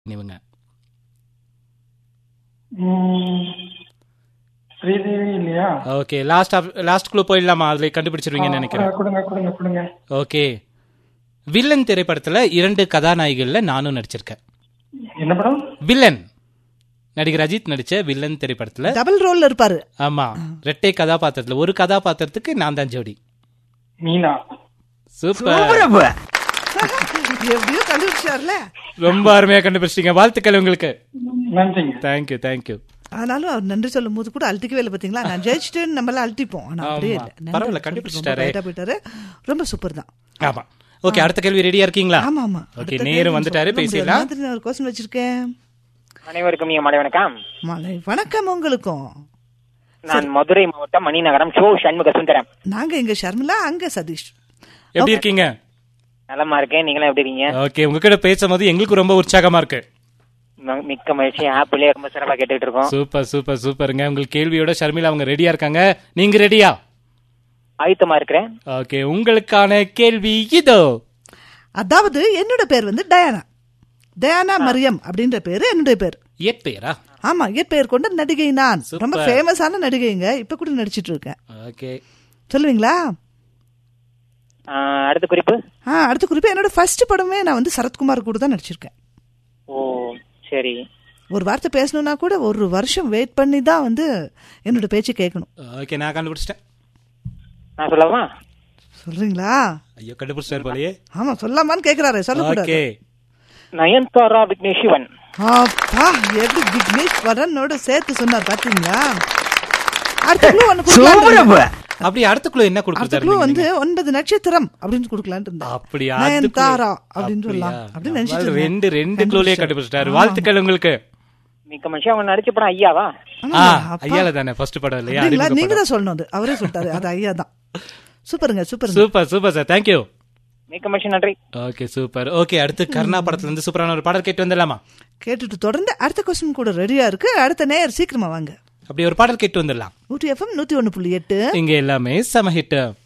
இவங்க ம், ஸ்ரீதேவி இல்லையா ஓகே லாஸ்ட் லாஸ்ட் குழு போயிடலாமா அதுல கண்டுபிடிச்சிருவீங்கன்னு நினைக்கிறேன் கொடுங்க கொடுங்க கொடுங்க ஓகே வில்லன் திரைப்படத்துல இரண்டு கதாநாயகிகள்ல நானும் நடிச்சிருக்கேன் என்ன படம் வில்லன் நடிகர் அஜித் நடிச்ச வில்லன் திரைப்படத்துல டபுள் ரோல்ல இருப்பாரு ஆமா ரெட்டை கதாபாத்திரத்துல ஒரு கதாபாத்திரத்துக்கு நான் தான் ஜோடி மீனா சூப்பர் எப்படியோ கண்டுபிடிச்சார்ல ரொம்ப அருமையா கண்டுபிடிச்சிட்டீங்க வாழ்த்துக்கள் உங்களுக்கு நன்றிங்க தேங்க்யூ தேங்க்யூ ஆனாலும் அவர் நன்றி சொல்லும் போது கூட அழட்டிக்கவே இல்லை பாத்தீங்களா நான் ஜெயிச்சிட்டேன்னு நம்மள அழட்டிப்போம் ஆனா அப்படியே ஆமா. இல்லை நன்றி பரவாயில்ல, சொல்லிட்டு கண்டுபிடிச்சிட்டாரே. ரொம்ப bright ஆ போயிட்டாரு ரொம்ப சூப்பர் தான் ஆமா ஓகே அடுத்த கேள்வி ரெடியா இருக்கீங்களா ஆமா ஆமா ஓகே அடுத்த நேரு கேள்வி வந்துட்டாரு சொல்ல முடியாது. பேசிடலாம் மாதிரி நான் ஒரு கொஸ்டின் வச்சிருக்கேன் அனைவருக்கும் இங்க மாலை வணக்கம் மாலை வணக்கம் உங்களுக்கும் நான் மதுரை மாவட்டம் மணிநகரம் சோ சண்முக சுந்தரம் நாங்க இங்க ஷர்மிளா அங்க சதீஷ் எப்படி இருக்கீங்க நலமா இருக்கேன் நீங்களும் எப்படி இருக்கீங்க ஓகே உங்ககிட்ட பேசும்போது எங்களுக்கு ரொம்ப உற்சாகமா இருக்கு ம- மிக்க மகிழ்ச்சி ஆப்பிளே ரொம்ப சிறப்பா கேட்டுட்டு இருக்கோம் சூப்பர் சூப்பர் சூப்பருங்க உங்கள் கேள்வியோட ஷர்மிளா அவங்க ரெடியா இருக்காங்க நீங்க ரெடியா ஆயுத்தமா இருக்கிறேன் ஓகே உங்களுக்கான கேள்வி இதோ அதாவது என்னோட பேர் வந்து டயானா டயானா மரியம் அப்படின்ற பேரு என்னுடைய பேர் ஏப்பேரா ஆமா இயற்பெயர் கொண்ட நடிகை நான் Super. ரொம்ப ஃபேமஸான நடிகைங்க இப்ப கூட நடிச்சிட்டு இருக்கேன் ஓகே சொல்லுவீங்களா ஆ, அடுத்த குறிப்பு ஆ அடுத்த குறிப்பு என்னோட ஃபர்ஸ்ட் படமே நான் வந்து சரத்குமார் கூட தான் நடிச்சிருக்கேன் ஓ சரி ஒரு வார்த்தை பேசணும்னா கூட ஒரு வருஷம் வெயிட் பண்ணி தான் வந்து என்னோட பேச்சு கேட்கணும் ஓகே நான் கண்டுபிடிச்சிட்டேன் நான் சொல்லவா சொல்றீங்களா ஐயோ கண்டுபிடிச்சாரு போலயே ஆமா சொல்லாமான்னு கேக்குறாரு சொல்லக்கூடாது ஓகே நயன்தாரா விக்னேஷ் சிவன் அப்பா எப்படி விக்னேஷ் வரனோட சேர்த்து சொன்னார் பாத்தீங்களா அடுத்த குழு ஒண்ணு கொடுக்கலாம் அப்படி அடுத்த குழு என்ன அடுத்த குழு கொடுக்குறது வந்து ஒன்பது நட்சத்திரம் அப்படின்னு கொடுக்கலான்னு இருந்தேன் அப்படியா நயன்தாரா அப்படின்னு சொல்லலாம் அப்படின்னு நினைச்சிட்டு இருந்தேன். ரெண்டு ரெண்டு குழுலயே கண்டுபிடிச்சிட்டாரு வாழ்த்துக்கள் உங்களுக்கு மிக்க மனுஷன் அவன் நடிச்ச படம் ஐயாவா ஆமாங்க, ஆ அப்பா. ஐயால தானே ஃபர்ஸ்ட் படம் இல்லையா அப்படிங்களா அறிமுக நீங்க படம். தான் சொல்லணும் அது அவரே சொல்லிட்டாரு அது ஐயா தான் சூப்பருங்க சூப்பருங்க சூப்பர் சூப்பர் சார் தேங்க்யூ மிக்க மனுஷன் நன்றி ஓகே சூப்பர் ஓகே அடுத்து கர்ணா படத்துல இருந்து சூப்பரான ஒரு பாடல் கேட்டு வந்துடலாமா கேட்டுட்டு தொடர்ந்து அடுத்த கொஸ்டின் கூட ரெடியா இருக்கு அடுத்த நேயர் சீக்கிரமா வாங்க அப்படி ஒரு பாடல் கேட்டு வந்துடலாம் ஊட்டி எஃப்எம் நூத்தி ஒண்ணு புள்ளி எட்டு இங்க எல்லாமே செம ஹிட்